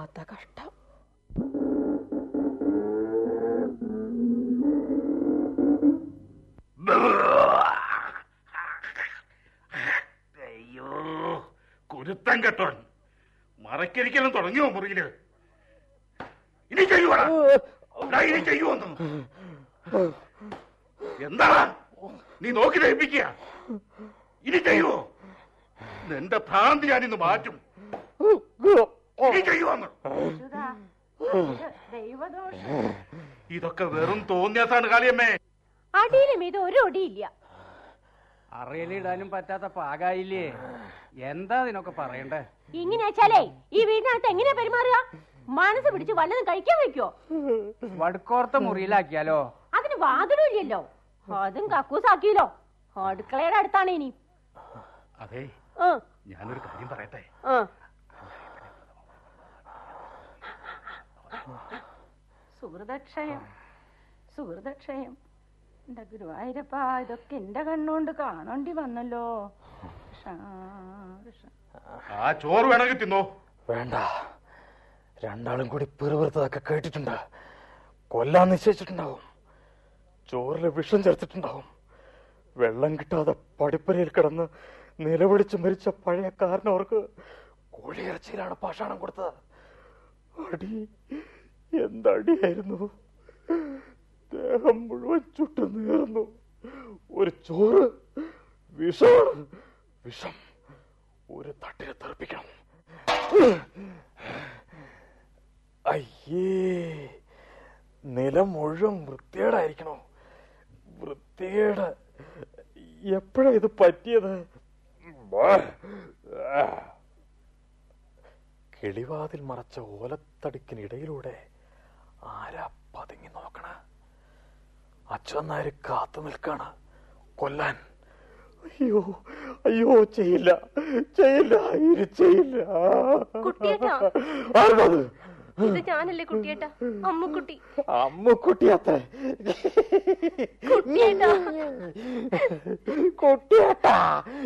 വല്ലാത്ത കഷ്ടം അയ്യോ കുരുത്തം കെട്ടോൻ മറക്കരിക്കലും തുടങ്ങിയോ മുറിയില് ഇനി ചെയ്യുവാടാ ദാ ഇനി ചെയ്യുവോന്ന് എന്താ നീ നോക്കി ദഹിപ്പിക്കുക ഇനി ചെയ്യുവോ നിന്റെ ഭ്രാന്തി ഞാൻ ഇന്ന് മാറ്റും ഇനി ചെയ്യുവോന്ന് ദൈവദോഷം ഇതൊക്കെ വെറും തോന്നിയാസാണ് കാളിയമ്മേ അടിയിലും ഇത് ഒരു ഒടിയില്ല അറയിലിടാനും പറ്റാത്ത പാകായില്ലേ എന്താ ഇതിനൊക്കെ പറയണ്ടേ ഇങ്ങനെ വെച്ചാലേ ഈ വീടിനകത്ത് എങ്ങനെയാ പെരുമാറുക മനസ്സ് പിടിച്ച് വല്ലതും കഴിക്കാൻ വെക്കോ വടുക്കോർത്ത മുറിയിലാക്കിയാലോ അതിന് വാതിലില്ലല്ലോ അതും കക്കൂസാക്കിയല്ലോ അടുക്കളയുടെ അടുത്താണ് ഇനി അതെ ആ, ഞാനൊരു കാര്യം പറയട്ടെ ആ. സുഹൃതക്ഷയം സുഹൃതക്ഷയം എന്റെ ഗുരുവായൂരപ്പ ഇതൊക്കെ എന്റെ കണ്ണുകൊണ്ട് കാണേണ്ടി വന്നല്ലോ കൃഷ്ണ, കൃഷ്ണ. ആ ചോറ് വേണമെങ്കിൽ തിന്നോ വേണ്ട രണ്ടാളും കൂടി പിറുപിറുത്തതൊക്കെ കേട്ടിട്ടുണ്ട് കൊല്ലാൻ നിശ്ചയിച്ചിട്ടുണ്ടാവും ചോറിൽ വിഷം ചേർത്തിട്ടുണ്ടാവും വെള്ളം കിട്ടാതെ പടിപ്പരയിൽ കിടന്ന് നിലവിളിച്ച് മരിച്ച പഴയ കാരനവർക്ക് കോഴിയിറച്ചിയിലാണ് പാഷാണം കൊടുത്തത് അടി എന്തടിയായിരുന്നു ദേഹം മുഴുവൻ ചുട്ടു നീർന്നു ഒരു ചോറ് വിഷമാണ് വിഷം ഒരു തട്ടിനെ തെറിപ്പിക്കണം അയ്യേ നിലം മുഴുവൻ വൃത്തികേടായിരിക്കണോ വൃത്തികേട് എപ്പോഴാ ഇത് പറ്റിയത് കിളിവാതിൽ മറച്ച ഓലത്തടിക്കിനിടയിലൂടെ ആരാ പതുങ്ങി നോക്കണ അച്ഛനാര് കാത്തു നിൽക്കാണ് കൊല്ലാൻ അയ്യോ അയ്യോ ചെയ്യില്ല ചെയ്യില്ല ഇത് ചെയ്യില്ല കുട്ടിയേട്ടാ. ആരുടത് ഇത് ഞാനല്ലേ കുട്ടിയേട്ടാ അമ്മുക്കുട്ടി അമ്മുക്കുട്ടി അത്ര കുട്ടിയേട്ടാ കുട്ടിയേട്ടാ